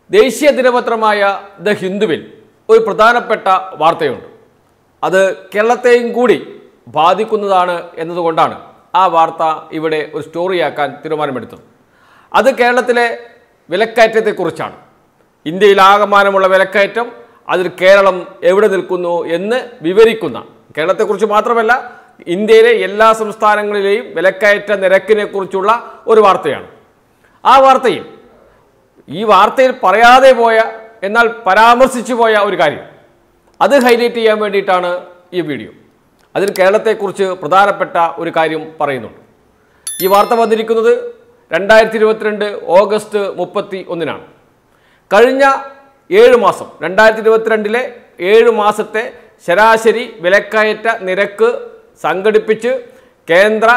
ദേശീയ ദിനപത്രമായ ദ ഹിന്ദുവിൽ ഒരു പ്രധാനപ്പെട്ട വാർത്തയുണ്ട് അത് കേരളത്തെയും കൂടി ബാധിക്കുന്നതാണ് എന്നതുകൊണ്ടാണ് ആ വാർത്ത ഇവിടെ ഒരു സ്റ്റോറിയാക്കാൻ തീരുമാനമെടുത്തത് അത് കേരളത്തിലെ വിലക്കയറ്റത്തെക്കുറിച്ചാണ് ഇന്ത്യയിലാകമാനമുള്ള വിലക്കയറ്റം അതിൽ കേരളം എവിടെ നിൽക്കുന്നു എന്ന് വിവരിക്കുന്ന കേരളത്തെക്കുറിച്ച് മാത്രമല്ല ഇന്ത്യയിലെ എല്ലാ സംസ്ഥാനങ്ങളിലെയും വിലക്കയറ്റ നിരക്കിനെ കുറിച്ചുള്ള ഒരു വാർത്തയാണ് ആ വാർത്തയിൽ ഈ വാർത്തയിൽ പറയാതെ പോയ എന്നാൽ പരാമർശിച്ചു പോയ ഒരു കാര്യം അത് ഹൈലൈറ്റ് ചെയ്യാൻ വേണ്ടിയിട്ടാണ് ഈ വീഡിയോ അതിൽ കേരളത്തെക്കുറിച്ച് പ്രധാനപ്പെട്ട ഒരു കാര്യം പറയുന്നുണ്ട് ഈ വാർത്ത വന്നിരിക്കുന്നത് രണ്ടായിരത്തി ഇരുപത്തിരണ്ട് ഓഗസ്റ്റ് മുപ്പത്തി ഒന്നിനാണ് കഴിഞ്ഞ ഏഴ് മാസം രണ്ടായിരത്തി ഇരുപത്തിരണ്ടിലെ ഏഴ് മാസത്തെ ശരാശരി വിലക്കയറ്റ നിരക്ക് സംഘടിപ്പിച്ച് കേന്ദ്ര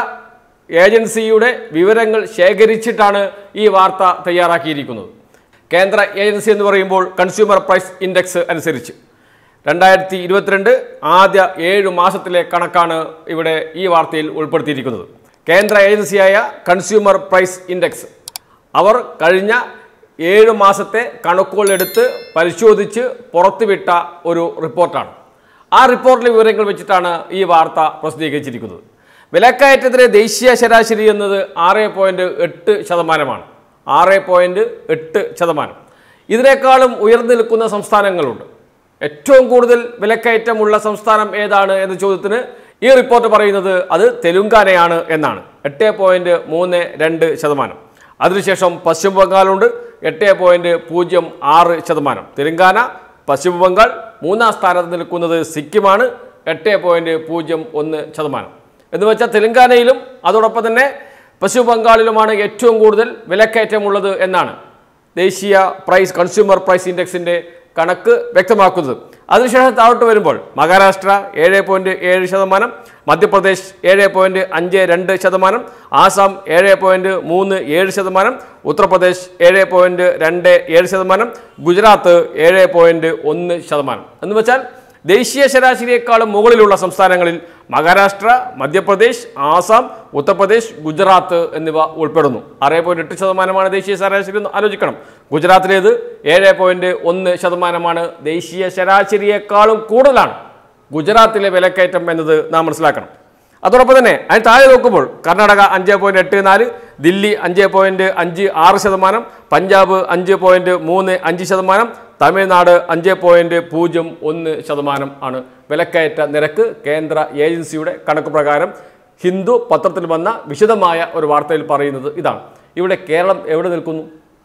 ഏജൻസിയുടെ വിവരങ്ങൾ ശേഖരിച്ചിട്ടാണ് ഈ വാർത്ത തയ്യാറാക്കിയിരിക്കുന്നത് കേന്ദ്ര ഏജൻസി എന്ന് പറയുമ്പോൾ കൺസ്യൂമർ പ്രൈസ് ഇൻഡെക്സ് അനുസരിച്ച് രണ്ടായിരത്തി ഇരുപത്തിരണ്ട് ആദ്യ ഏഴ് മാസത്തിലെ കണക്കാണ് ഇവിടെ ഈ വാർത്തയിൽ ഉൾപ്പെടുത്തിയിരിക്കുന്നത് കേന്ദ്ര ഏജൻസിയായ കൺസ്യൂമർ പ്രൈസ് ഇൻഡെക്സ് അവർ കഴിഞ്ഞ ഏഴ് മാസത്തെ കണക്കുകളെടുത്ത് പരിശോധിച്ച് പുറത്തുവിട്ട ഒരു റിപ്പോർട്ടാണ് ആ റിപ്പോർട്ടിലെ വിവരങ്ങൾ വെച്ചിട്ടാണ് ഈ വാർത്ത പ്രസിദ്ധീകരിച്ചിരിക്കുന്നത് വിലക്കയറ്റത്തിലെ ദേശീയ ശരാശരി എന്നത് ആറ് പോയിൻറ്റ് എട്ട് ശതമാനമാണ് ആറ് പോയിൻറ്റ് എട്ട് ശതമാനം ഇതിനേക്കാളും ഉയർന്നു നിൽക്കുന്ന സംസ്ഥാനങ്ങളുണ്ട് ഏറ്റവും കൂടുതൽ വിലക്കയറ്റമുള്ള സംസ്ഥാനം ഏതാണ് എന്ന ചോദ്യത്തിന് ഈ റിപ്പോർട്ട് പറയുന്നത് അത് തെലുങ്കാനയാണ് എന്നാണ് എട്ട് പോയിൻറ്റ് മൂന്ന് രണ്ട് ശതമാനം അതിനുശേഷം പശ്ചിമ ബംഗാളുണ്ട് എട്ട് പോയിൻറ്റ് പൂജ്യം ആറ് ശതമാനം തെലുങ്കാന പശ്ചിമ ബംഗാൾ മൂന്നാം സ്ഥാനത്ത് നിൽക്കുന്നത് സിക്കിമാണ് എട്ട് പോയിൻറ്റ് പൂജ്യം ഒന്ന് ശതമാനം എന്ന് വെച്ചാൽ തെലുങ്കാനയിലും അതോടൊപ്പം തന്നെ പശ്ചിമ ബംഗാളിലുമാണ് ഏറ്റവും കൂടുതൽ വിലക്കയറ്റമുള്ളത് എന്നാണ് ദേശീയ പ്രൈസ് കൺസ്യൂമർ പ്രൈസ് ഇൻഡെക്സിൻ്റെ കണക്ക് വ്യക്തമാക്കുന്നത് അതിനുശേഷം താഴോട്ട് വരുമ്പോൾ മഹാരാഷ്ട്ര ഏഴ് പോയിൻറ്റ് ഏഴ് ശതമാനം മധ്യപ്രദേശ് ഏഴ് പോയിൻറ്റ് അഞ്ച് രണ്ട് ശതമാനം ആസാം ഏഴ് പോയിൻറ്റ് മൂന്ന് ഏഴ് ശതമാനം ഉത്തർപ്രദേശ് ഏഴ് പോയിൻറ്റ് രണ്ട് ഏഴ് ശതമാനം ഗുജറാത്ത് ഏഴ് പോയിൻറ്റ് ഒന്ന് ശതമാനം എന്ന് വെച്ചാൽ ദേശീയ ശരാശരിയേക്കാളും മുകളിലുള്ള സംസ്ഥാനങ്ങളിൽ മഹാരാഷ്ട്ര മധ്യപ്രദേശ് ആസാം ഉത്തർപ്രദേശ് ഗുജറാത്ത് എന്നിവ ഉൾപ്പെടുന്നു ആറ് പോയിന്റ് എട്ട് ശതമാനമാണ് ദേശീയ ശരാശരി എന്ന് ആലോചിക്കണം ഗുജറാത്തിലേത് ഏഴ് പോയിന്റ് ഒന്ന് ശതമാനമാണ് ദേശീയ ശരാശരിയേക്കാളും കൂടുതലാണ് ഗുജറാത്തിലെ വിലക്കയറ്റം എന്നത് നാം മനസ്സിലാക്കണം അതോടൊപ്പം തന്നെ അതിന് താഴെ നോക്കുമ്പോൾ കർണാടക അഞ്ച് പോയിന്റ് എട്ട് നാല് ദില്ലി അഞ്ച് പോയിന്റ് അഞ്ച് ആറ് ശതമാനം പഞ്ചാബ് അഞ്ച് പോയിന്റ് മൂന്ന് അഞ്ച് ശതമാനം തമിഴ്നാട് അഞ്ച് പോയിന്റ് പൂജ്യം ഒന്ന് ശതമാനം ആണ് വിലക്കയറ്റ നിരക്ക് കേന്ദ്ര ഏജൻസിയുടെ കണക്ക് പ്രകാരം ഹിന്ദു പത്രത്തിൽ വന്ന വിശദമായ ഒരു വാർത്തയിൽ പറയുന്നത് ഇതാണ് ഇവിടെ കേരളം എവിടെ നിൽക്കുന്നു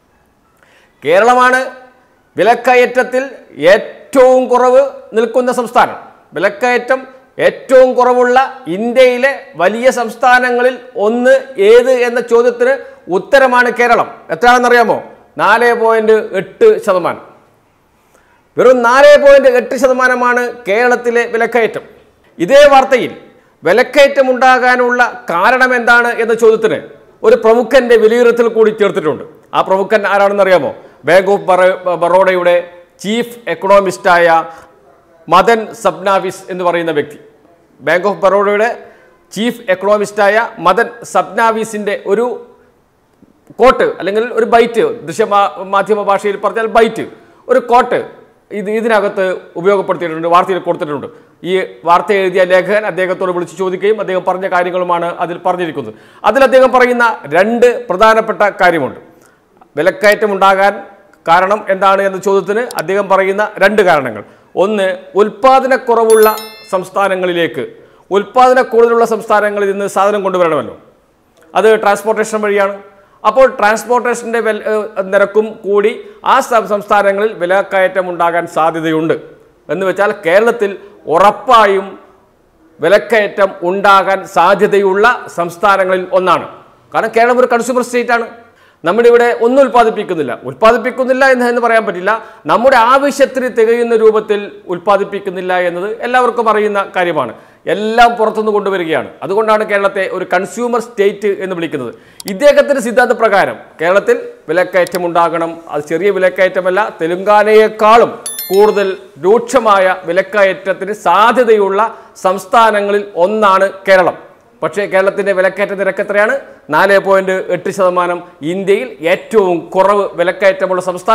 കേരളമാണ് വിലക്കയറ്റത്തിൽ ഏറ്റവും കുറവ് നിൽക്കുന്ന സംസ്ഥാനം വിലക്കയറ്റം ഏറ്റവും കുറവുള്ള ഇന്ത്യയിലെ വലിയ സംസ്ഥാനങ്ങളിൽ ഒന്ന് ഏത് എന്ന ചോദ്യത്തിന് ഉത്തരമാണ് കേരളം എത്രയാണെന്നറിയാമോ നാല് പോയിന്റ് എട്ട് ശതമാനം വെറും നാല് പോയിന്റ് എട്ട് ശതമാനമാണ് കേരളത്തിലെ വിലക്കയറ്റം ഇതേ വാർത്തയിൽ വിലക്കയറ്റം ഉണ്ടാകാനുള്ള കാരണം എന്താണ് എന്ന ചോദ്യത്തിന് ഒരു പ്രമുഖന്റെ വിലയിരുത്തൽ കൂടി ചേർത്തിട്ടുണ്ട് ആ പ്രമുഖൻ ആരാണെന്ന് അറിയാമോ ബാങ്ക് ഓഫ് ബറ- ബറോഡയുടെ ചീഫ് എക്കണോമിസ്റ്റായ മദൻ സബ്നാവിസ് എന്ന് പറയുന്ന വ്യക്തി ബാങ്ക് ഓഫ് ബറോഡയുടെ ചീഫ് എക്കണോമിസ്റ്റായ മദൻ സബ്നാവിസിൻ്റെ ഒരു കോട്ട് അല്ലെങ്കിൽ ഒരു ബൈറ്റ് ദൃശ്യ മാ- മാധ്യമ ഭാഷയിൽ പറഞ്ഞാൽ ബൈറ്റ് ഒരു കോട്ട് ഇത് ഇതിനകത്ത് ഉപയോഗപ്പെടുത്തിയിട്ടുണ്ട് വാർത്തയിൽ കൊടുത്തിട്ടുണ്ട് ഈ വാർത്ത എഴുതിയ ലേഖകൻ അദ്ദേഹത്തോട് വിളിച്ച് ചോദിക്കുകയും അദ്ദേഹം പറഞ്ഞ കാര്യങ്ങളുമാണ് അതിൽ പറഞ്ഞിരിക്കുന്നത് അതിൽ അദ്ദേഹം പറയുന്ന രണ്ട് പ്രധാനപ്പെട്ട കാര്യമുണ്ട് വിലക്കയറ്റം ഉണ്ടാകാൻ കാരണം എന്താണ് എന്ന ചോദ്യത്തിന് അദ്ദേഹം പറയുന്ന രണ്ട് കാരണങ്ങൾ ഒന്ന് ഉൽപാദനക്കുറവുള്ള സംസ്ഥാനങ്ങളിലേക്ക് ഉൽപാദന കൂടുതലുള്ള സംസ്ഥാനങ്ങളിൽ നിന്ന് സാധനം കൊണ്ടുവരണമല്ലോ അത് ട്രാൻസ്പോർട്ടേഷൻ വഴിയാണ് അപ്പോൾ ട്രാൻസ്പോർട്ടേഷൻ്റെ വില ഏഹ് നിരക്കും കൂടി ആ സം- സംസ്ഥാനങ്ങളിൽ വിലക്കയറ്റം ഉണ്ടാകാൻ സാധ്യതയുണ്ട് എന്ന് വെച്ചാൽ കേരളത്തിൽ ഉറപ്പായും വിലക്കയറ്റം ഉണ്ടാകാൻ സാധ്യതയുള്ള സംസ്ഥാനങ്ങളിൽ ഒന്നാണ് കാരണം കേരളം ഒരു കൺസ്യൂമർ സ്റ്റേറ്റ് ആണ് നമ്മുടെ ഇവിടെ ഒന്നും ഉൽപ്പാദിപ്പിക്കുന്നില്ല ഉൽപ്പാദിപ്പിക്കുന്നില്ല എന്ന് എന്ന് പറയാൻ പറ്റില്ല നമ്മുടെ ആവശ്യത്തിന് തികയുന്ന രൂപത്തിൽ ഉൽപ്പാദിപ്പിക്കുന്നില്ല എന്നത് എല്ലാവർക്കും അറിയുന്ന കാര്യമാണ് എല്ലാം പുറത്തുനിന്ന് കൊണ്ടുവരികയാണ് അതുകൊണ്ടാണ് കേരളത്തെ ഒരു കൺസ്യൂമർ സ്റ്റേറ്റ് എന്ന് വിളിക്കുന്നത് ഇദ്ദേഹത്തിന്റെ സിദ്ധാന്ത പ്രകാരം കേരളത്തിൽ വിലക്കയറ്റം ഉണ്ടാകണം അത് ചെറിയ വിലക്കയറ്റമല്ല തെലുങ്കാനയെക്കാളും കൂടുതൽ രൂക്ഷമായ വിലക്കയറ്റത്തിന് സാധ്യതയുള്ള സംസ്ഥാനങ്ങളിൽ ഒന്നാണ് കേരളം പക്ഷേ കേരളത്തിന്റെ വിലക്കയറ്റ നിരക്ക് എത്രയാണ് നാല് പോയിന്റ് എട്ട് ശതമാനം ഇന്ത്യയിൽ ഏറ്റവും കുറവ് വിലക്കയറ്റമുള്ള സംസ്ഥാനം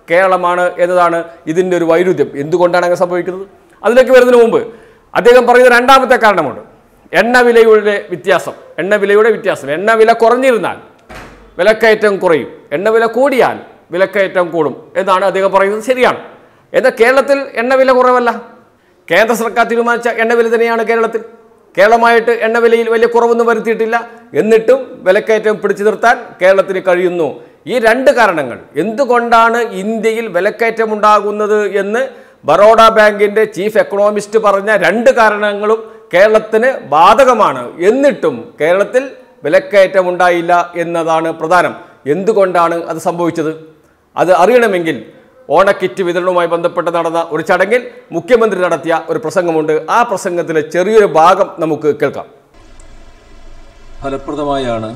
കേരളമാണ് എന്നതാണ് ഇതിൻ്റെ ഒരു വൈരുദ്ധ്യം എന്തുകൊണ്ടാണ് അങ്ങനെ സംഭവിക്കുന്നത് അതിലേക്ക് വരുന്നതിന് മുമ്പ് അദ്ദേഹം പറയുന്ന രണ്ടാമത്തെ കാരണമുണ്ട് എണ്ണ വിലയുടെ വ്യത്യാസം എണ്ണ വിലയുടെ വ്യത്യാസം എണ്ണ വില കുറഞ്ഞിരുന്നാൽ വിലക്കയറ്റം കുറയും എണ്ണ വില കൂടിയാൽ വിലക്കയറ്റം കൂടും എന്നാണ് അദ്ദേഹം പറയുന്നത് ശരിയാണ് എന്നാൽ കേരളത്തിൽ എണ്ണ വില കുറവല്ല കേന്ദ്ര സർക്കാർ തീരുമാനിച്ച എണ്ണ വില തന്നെയാണ് കേരളത്തിൽ കേരളമായിട്ട് എണ്ണ വിലയിൽ വലിയ കുറവൊന്നും വരുത്തിയിട്ടില്ല എന്നിട്ടും വിലക്കയറ്റം പിടിച്ചു നിർത്താൻ കേരളത്തിന് കഴിയുന്നു ഈ രണ്ട് കാരണങ്ങൾ എന്തുകൊണ്ടാണ് ഇന്ത്യയിൽ വിലക്കയറ്റം ഉണ്ടാകുന്നത് എന്ന് ബറോഡ ബാങ്കിന്റെ ചീഫ് എക്കണോമിസ്റ്റ് പറഞ്ഞ രണ്ട് കാരണങ്ങളും കേരളത്തിന് ബാധകമാണ് എന്നിട്ടും കേരളത്തിൽ വിലക്കയറ്റം ഉണ്ടായില്ല എന്നതാണ് പ്രധാനം എന്തുകൊണ്ടാണ് അത് സംഭവിച്ചത് അത് അറിയണമെങ്കിൽ ഓണക്കിറ്റ് വിതരണവുമായി ബന്ധപ്പെട്ട് നടന്ന ഒരു ചടങ്ങിൽ മുഖ്യമന്ത്രി നടത്തിയ ഒരു പ്രസംഗമുണ്ട് ആ പ്രസംഗത്തിലെ ചെറിയൊരു ഭാഗം നമുക്ക് കേൾക്കാം ഫലപ്രദമായാണ്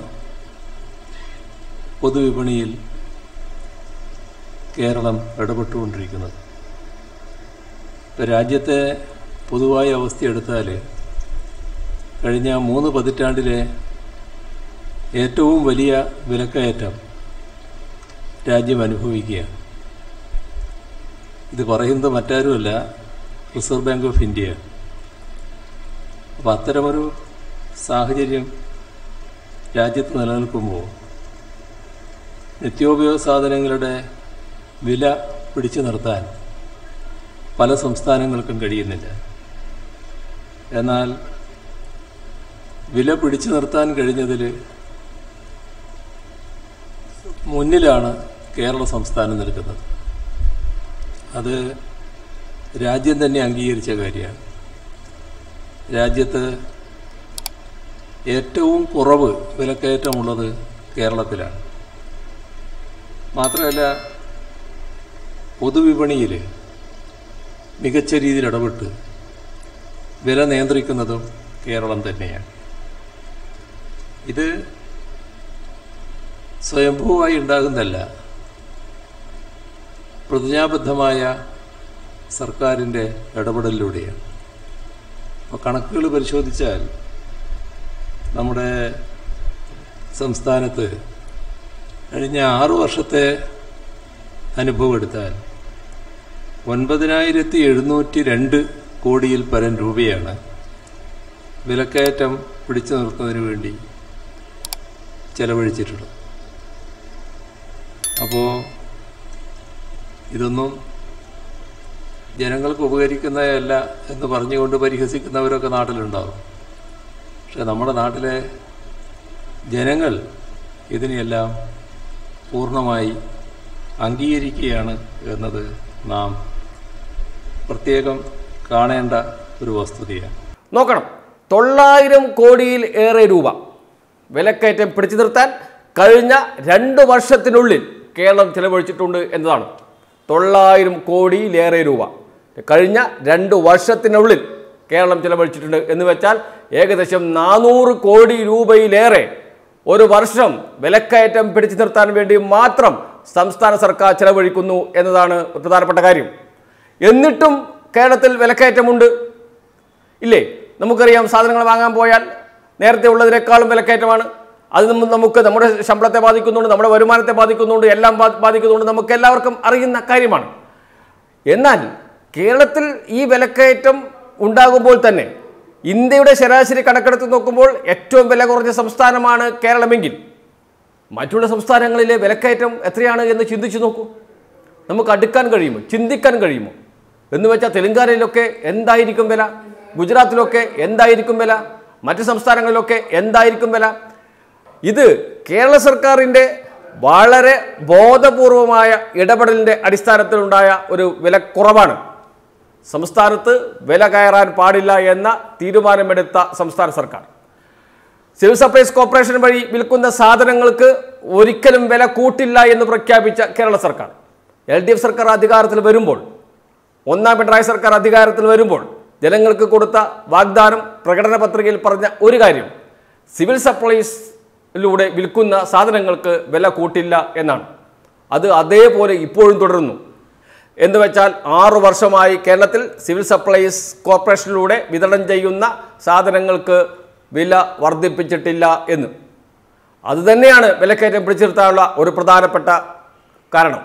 പൊതുവിപണിയിൽ കേരളം ഇടപെട്ടുകൊണ്ടിരിക്കുന്നത് ഇപ്പം രാജ്യത്തെ പൊതുവായ അവസ്ഥ എടുത്താൽ കഴിഞ്ഞ മൂന്ന് പതിറ്റാണ്ടിലെ ഏറ്റവും വലിയ വിലക്കയറ്റം രാജ്യം അനുഭവിക്കുകയാണ് ഇത് പറയുന്നത് മറ്റാരുമല്ല റിസർവ് ബാങ്ക് ഓഫ് ഇന്ത്യ അപ്പോൾ അത്തരമൊരു സാഹചര്യം രാജ്യത്ത് നിലനിൽക്കുമ്പോൾ നിത്യോപയോഗ സാധനങ്ങളുടെ വില പിടിച്ചു നിർത്താൻ പല സംസ്ഥാനങ്ങൾക്കും കഴിയുന്നില്ല എന്നാൽ വില പിടിച്ചു നിർത്താൻ കഴിഞ്ഞതിൽ മുന്നിലാണ് കേരള സംസ്ഥാനം നിൽക്കുന്നത് അത് രാജ്യം തന്നെ അംഗീകരിച്ച കാര്യമാണ് രാജ്യത്ത് ഏറ്റവും കുറവ് വിലക്കയറ്റമുള്ളത് കേരളത്തിലാണ് മാത്രമല്ല പൊതുവിപണിയിൽ മികച്ച രീതിയിൽ ഇടപെട്ട് വില നിയന്ത്രിക്കുന്നതും കേരളം തന്നെയാണ് ഇത് സ്വയംഭൂവായി ഉണ്ടാകുന്നതല്ല പ്രതിജ്ഞാബദ്ധമായ സർക്കാരിൻ്റെ ഇടപെടലിലൂടെയാണ് അപ്പോൾ കണക്കുകൾ പരിശോധിച്ചാൽ നമ്മുടെ സംസ്ഥാനത്ത് കഴിഞ്ഞ ആറു വർഷത്തെ അനുഭവം എടുത്താൽ ഒൻപതിനായിരത്തി എഴുന്നൂറ്റി രണ്ട് കോടിയിൽ പരം രൂപയാണ് വിലക്കയറ്റം പിടിച്ചു നിർത്തുന്നതിന് വേണ്ടി ചെലവഴിച്ചിട്ടുള്ളത് അപ്പോൾ ഇതൊന്നും ജനങ്ങൾക്ക് ഉപകരിക്കുന്നതല്ല എന്ന് പറഞ്ഞുകൊണ്ട് പരിഹസിക്കുന്നവരൊക്കെ നാട്ടിലുണ്ടാവും പക്ഷെ നമ്മുടെ നാട്ടിലെ ജനങ്ങൾ ഇതിനെയെല്ലാം പൂർണ്ണമായി അംഗീകരിക്കുകയാണ് എന്നത് നാം പ്രത്യേകം കാണേണ്ട ഒരു വസ്തുതയാണ് നോക്കണം തൊള്ളായിരം കോടിയിൽ ഏറെ രൂപ വിലക്കയറ്റം പിടിച്ചു നിർത്താൻ കഴിഞ്ഞ രണ്ട് വർഷത്തിനുള്ളിൽ കേരളം ചെലവഴിച്ചിട്ടുണ്ട് എന്നതാണ് തൊള്ളായിരം കോടിയിലേറെ രൂപ കഴിഞ്ഞ രണ്ട് വർഷത്തിനുള്ളിൽ കേരളം ചെലവഴിച്ചിട്ടുണ്ട് എന്ന് വെച്ചാൽ ഏകദേശം നാനൂറ് കോടി രൂപയിലേറെ ഒരു വർഷം വിലക്കയറ്റം പിടിച്ചു നിർത്താൻ വേണ്ടി മാത്രം സംസ്ഥാന സർക്കാർ ചെലവഴിക്കുന്നു എന്നതാണ് ഒരു പ്രധാനപ്പെട്ട കാര്യം എന്നിട്ടും കേരളത്തിൽ വിലക്കയറ്റമുണ്ട് ഇല്ലേ നമുക്കറിയാം സാധനങ്ങൾ വാങ്ങാൻ പോയാൽ നേരത്തെ ഉള്ളതിനേക്കാളും വിലക്കയറ്റമാണ് അത് നമ്മ- നമുക്ക് നമ്മുടെ ശമ്പളത്തെ ബാധിക്കുന്നുണ്ട് നമ്മുടെ വരുമാനത്തെ ബാധിക്കുന്നുണ്ട് എല്ലാം ബാ- ബാധിക്കുന്നുണ്ട് നമുക്ക് എല്ലാവർക്കും അറിയുന്ന കാര്യമാണ് എന്നാൽ കേരളത്തിൽ ഈ വിലക്കയറ്റം ഉണ്ടാകുമ്പോൾ തന്നെ ഇന്ത്യയുടെ ശരാശരി കണക്കെടുത്ത് നോക്കുമ്പോൾ ഏറ്റവും വില കുറഞ്ഞ സംസ്ഥാനമാണ് കേരളമെങ്കിൽ മറ്റുള്ള സംസ്ഥാനങ്ങളിലെ വിലക്കയറ്റം എത്രയാണ് എന്ന് ചിന്തിച്ചു നോക്കൂ നമുക്ക് അടുക്കാൻ കഴിയുമോ ചിന്തിക്കാൻ കഴിയുമോ എന്ന് വെച്ചാൽ തെലങ്കാനയിലൊക്കെ എന്തായിരിക്കും വില ഗുജറാത്തിലൊക്കെ എന്തായിരിക്കും വില മറ്റ് സംസ്ഥാനങ്ങളിലൊക്കെ എന്തായിരിക്കും വില ഇത് കേരള സർക്കാരിൻ്റെ വളരെ ബോധപൂർവമായ ഇടപെടലിൻ്റെ അടിസ്ഥാനത്തിലുണ്ടായ ഒരു വിലക്കുറവാണ് സംസ്ഥാനത്ത് വില കയറാൻ പാടില്ല എന്ന തീരുമാനമെടുത്ത സംസ്ഥാന സർക്കാർ സിവിൽ സപ്ലൈസ് കോർപ്പറേഷൻ വഴി വിൽക്കുന്ന സാധനങ്ങൾക്ക് ഒരിക്കലും വില കൂട്ടില്ല എന്ന് പ്രഖ്യാപിച്ച കേരള സർക്കാർ എൽ ഡി എഫ് സർക്കാർ അധികാരത്തിൽ വരുമ്പോൾ ഒന്നാം പിണറായി സർക്കാർ അധികാരത്തിൽ വരുമ്പോൾ ജനങ്ങൾക്ക് കൊടുത്ത വാഗ്ദാനം പ്രകടന പത്രികയിൽ പറഞ്ഞ ഒരു കാര്യം സിവിൽ സപ്ലൈസിലൂടെ വിൽക്കുന്ന സാധനങ്ങൾക്ക് വില കൂട്ടില്ല എന്നാണ് അത് അതേപോലെ ഇപ്പോഴും തുടരുന്നു എന്ന് വെച്ചാൽ ആറു വർഷമായി കേരളത്തിൽ സിവിൽ സപ്ലൈസ് കോർപ്പറേഷനിലൂടെ വിതരണം ചെയ്യുന്ന സാധനങ്ങൾക്ക് വില വർദ്ധിപ്പിച്ചിട്ടില്ല എന്ന് അതുതന്നെയാണ് വിലക്കയറ്റം പിടിച്ചിരുത്താനുള്ള ഒരു പ്രധാനപ്പെട്ട കാരണം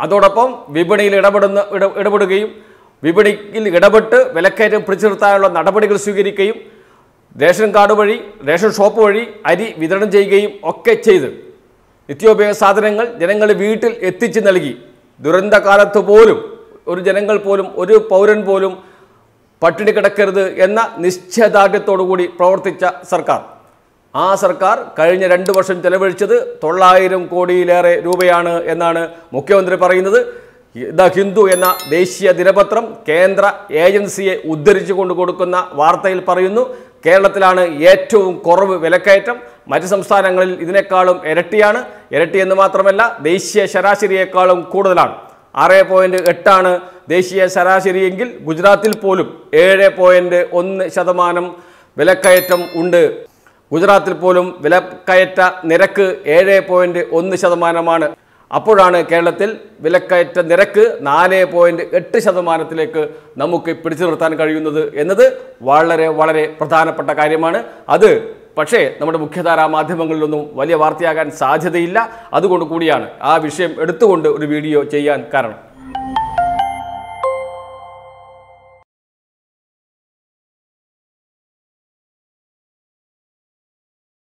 അതോടൊപ്പം വിപണിയിൽ ഇടപെടുന്ന ഇട ഇടപെടുകയും വിപണിയിൽ ഇടപെട്ട് വിലക്കയറ്റം പിടിച്ചു നിർത്താനുള്ള നടപടികൾ സ്വീകരിക്കുകയും റേഷൻ കാർഡ് വഴി റേഷൻ ഷോപ്പ് വഴി അരി വിതരണം ചെയ്യുകയും ഒക്കെ ചെയ്ത് നിത്യോപയോഗ സാധനങ്ങൾ ജനങ്ങൾ വീട്ടിൽ എത്തിച്ചു നൽകി ദുരന്ത കാലത്ത് പോലും ഒരു ജനങ്ങൾ പോലും ഒരു പൗരൻ പോലും പട്ടിണി കിടക്കരുത് എന്ന നിശ്ചയദാർഢ്യത്തോടു കൂടി പ്രവർത്തിച്ച സർക്കാർ ആ സർക്കാർ കഴിഞ്ഞ രണ്ട് വർഷം ചെലവഴിച്ചത് തൊള്ളായിരം കോടിയിലേറെ രൂപയാണ് എന്നാണ് മുഖ്യമന്ത്രി പറയുന്നത് ദ ഹിന്ദു എന്ന ദേശീയ ദിനപത്രം കേന്ദ്ര ഏജൻസിയെ ഉദ്ധരിച്ചുകൊണ്ട് കൊടുക്കുന്ന വാർത്തയിൽ പറയുന്നു കേരളത്തിലാണ് ഏറ്റവും കുറവ് വിലക്കയറ്റം മറ്റ് സംസ്ഥാനങ്ങളിൽ ഇതിനേക്കാളും ഇരട്ടിയാണ് ഇരട്ടി എന്ന് മാത്രമല്ല ദേശീയ ശരാശരിയേക്കാളും കൂടുതലാണ് ആറ് പോയിന്റ് എട്ടാണ് ദേശീയ ശരാശരിയെങ്കിൽ ഗുജറാത്തിൽ പോലും ഏഴ് പോയിന്റ് ഒന്ന് ശതമാനം വിലക്കയറ്റം ഉണ്ട് ഗുജറാത്തിൽ പോലും വിലക്കയറ്റ നിരക്ക് ഏഴ് പോയിന്റ് ഒന്ന് ശതമാനമാണ് അപ്പോഴാണ് കേരളത്തിൽ വിലക്കയറ്റ നിരക്ക് നാല് പോയിന്റ് എട്ട് ശതമാനത്തിലേക്ക് നമുക്ക് പിടിച്ചു നിർത്താൻ കഴിയുന്നത് എന്നത് വളരെ വളരെ പ്രധാനപ്പെട്ട കാര്യമാണ് അത് പക്ഷേ നമ്മുടെ മുഖ്യധാരാ മാധ്യമങ്ങളിലൊന്നും വലിയ വാർത്തയാകാൻ സാധ്യതയില്ല അതുകൊണ്ട് കൂടിയാണ് ആ വിഷയം എടുത്തുകൊണ്ട് ഒരു വീഡിയോ ചെയ്യാൻ കാരണം